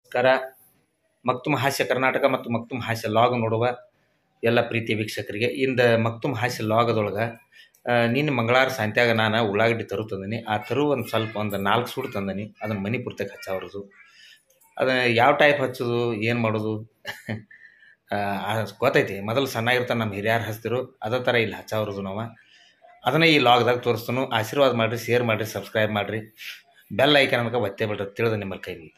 ನಮಸ್ಕಾರ ಮಕ್ತುಮ್ ಹಾಸ್ಯ ಕರ್ನಾಟಕ ಮತ್ತು ಮಕ್ತುಮ್ ಹಾಸ್ಯ ಲಾಗ್ ನೋಡುವ ಎಲ್ಲ ಪ್ರೀತಿಯ ವೀಕ್ಷಕರಿಗೆ ಇಂದ ಮಕ್ತುಮ್ ಹಾಸ್ಯ ಲಾಗದೊಳಗೆ ನಿನ್ನ ಮಂಗಳವಾರ ಸಾಯಂತ್ಯಾಗ ನಾನು ಉಳ್ಳಾಗಡ್ಡಿ ತರು ತಂದೀನಿ ಆ ತರು ಒಂದು ಸ್ವಲ್ಪ ಒಂದು ನಾಲ್ಕು ಸೂಡು ತಂದೀನಿ ಅದನ್ನು ಮನೆ ಪೂರ್ತಿಯಾಗಿ ಹಚ್ಚಾವ್ರದು ಅದು ಯಾವ ಟೈಪ್ ಹಚ್ಚೋದು ಏನು ಮಾಡೋದು ಆ, ಗೊತ್ತೈತಿ ಮೊದಲು ಸಣ್ಣಾಗಿರ್ತಾನೆ ನಮ್ಮ ಹಿರಿಯರು ಹಚ್ತಿರು ಅದೇ ಥರ ಇಲ್ಲಿ ಹಚ್ಚಾವ್ರದು ನಾವು ಅದನ್ನೇ ಈ ಲಾಗ್ದಾಗ ತೋರಿಸ್ತನು ಆಶೀರ್ವಾದ ಮಾಡಿರಿ ಶೇರ್ ಮಾಡಿರಿ ಸಬ್ಸ್ಕ್ರೈಬ್ ಮಾಡಿರಿ ಬೆಲ್ ಐಕನ್ ಅನ್ಕ ಒತ್ತೇ ಬಿಡ್ರಿ ತಿಳಿದ ನಿಮ್ಮ ಕೈಲಿ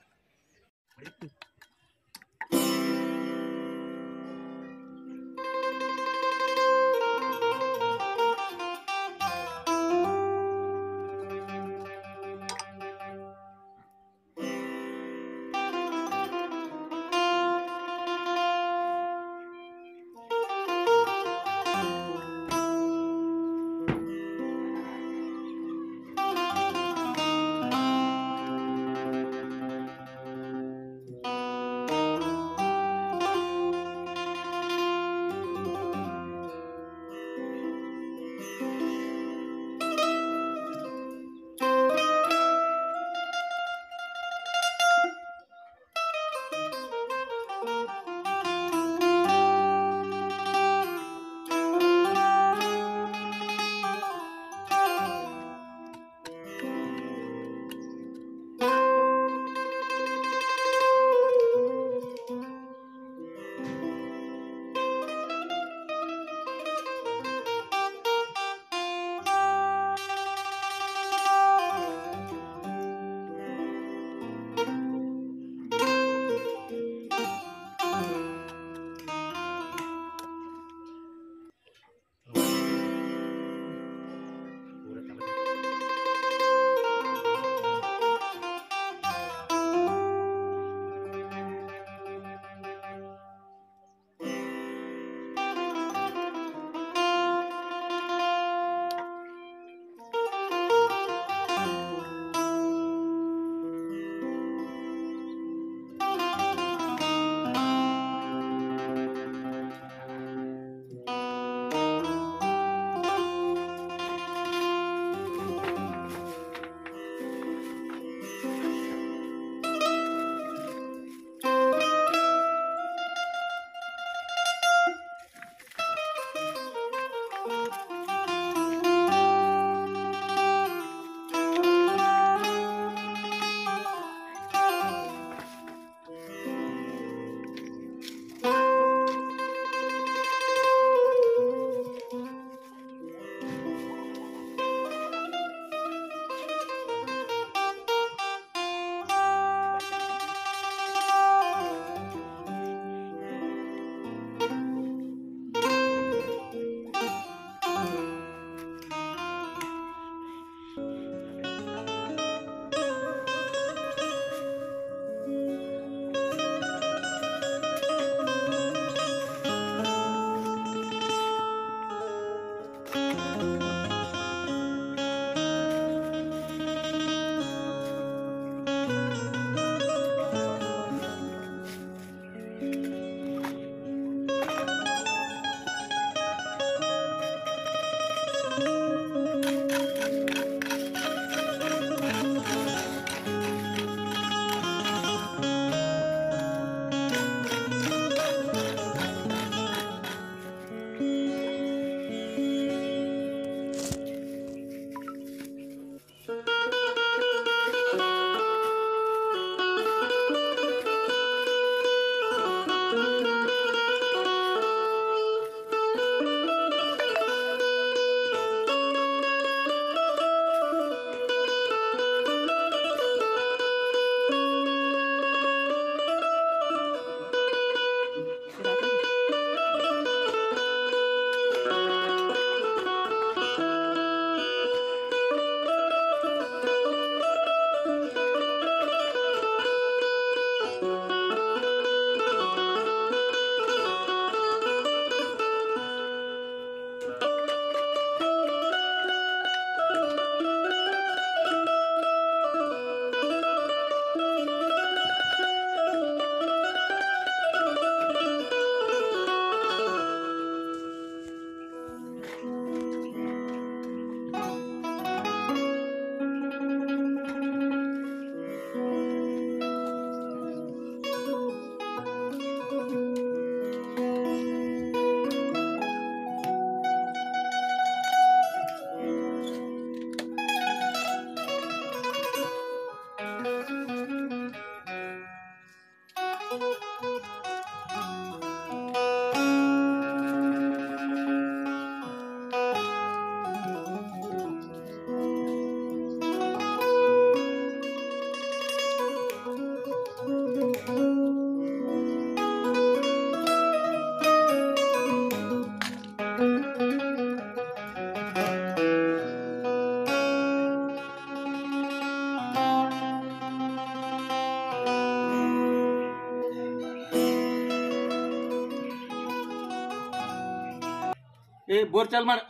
ಏ ಬೋರ್ ಚಾಲ್ ಮಾಡ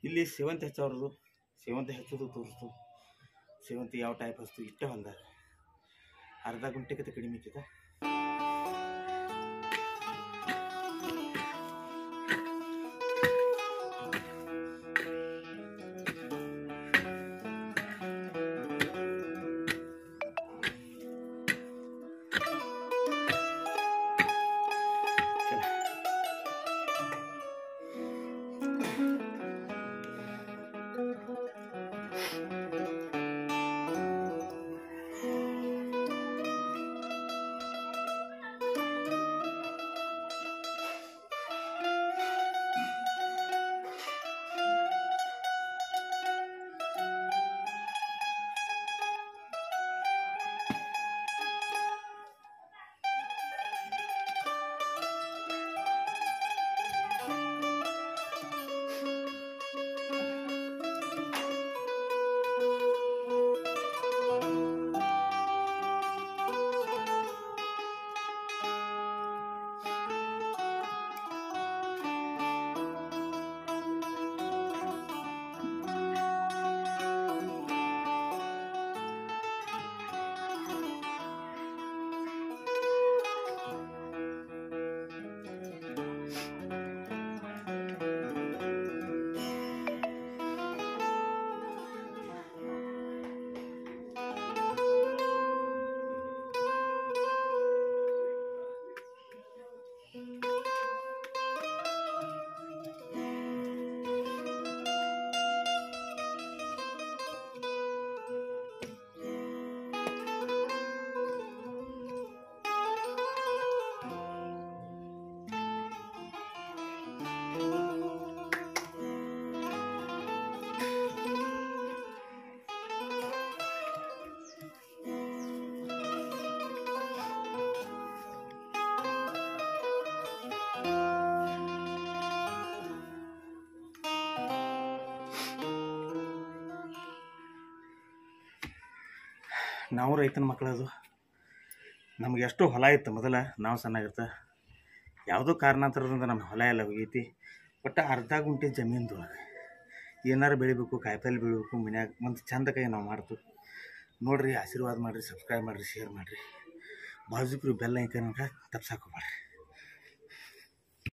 ಇಲ್ಲಿ ಸೇವಂತಿ ಹಚ್ಚೋರ್ದು ಸೇವಂತಿ ಹಚ್ಚೋದು ತೋರಿಸ್ತು ಸೇವಂತಿ ಯಾವ ಟೈಪ್ ಹಚ್ತು ಇಷ್ಟೇ ಹೊಲ್ದಾಗ ಅರ್ಧ ಗುಂಟೆಗಿಂತ ಕಡಿಮೆ ಐತಿದ ಚಲ ನಾವು ರೈತನ ಮಕ್ಕಳದು ನಮ್ಗೆ ಎಷ್ಟು ಹೊಲ ಇತ್ತು ಮೊದಲ ನಾವು ಸಣ್ಣಾಗಿರ್ತ ಯಾವುದೋ ಕಾರಣಾಂತರದಿಂದ ನಮ್ಮ ಹೊಲ ಎಲ್ಲ ಹೋಗೈತಿ ಒಟ್ಟು ಅರ್ಧ ಗುಂಟೆ ಜಮೀನ್ದು ಏನಾರು ಬೆಳಿಬೇಕು ಕಾಯಿಪಲ್ಲೆ ಬೆಳಿಬೇಕು ಮನ್ಯಾಗ ಒಂದು ಚಂದ ಕೈ ನಾವು ಮಾಡ್ತು ನೋಡಿರಿ ಆಶೀರ್ವಾದ ಮಾಡಿರಿ ಸಬ್ಸ್ಕ್ರೈಬ್ ಮಾಡಿರಿ ಶೇರ್ ಮಾಡಿರಿ ಬಾಜುಕ್ರು ಬೆಲ್ಲ ಐತೆ ನನಗೆ ತಪ್ಸಾಕೋಬೇಡ್ರಿ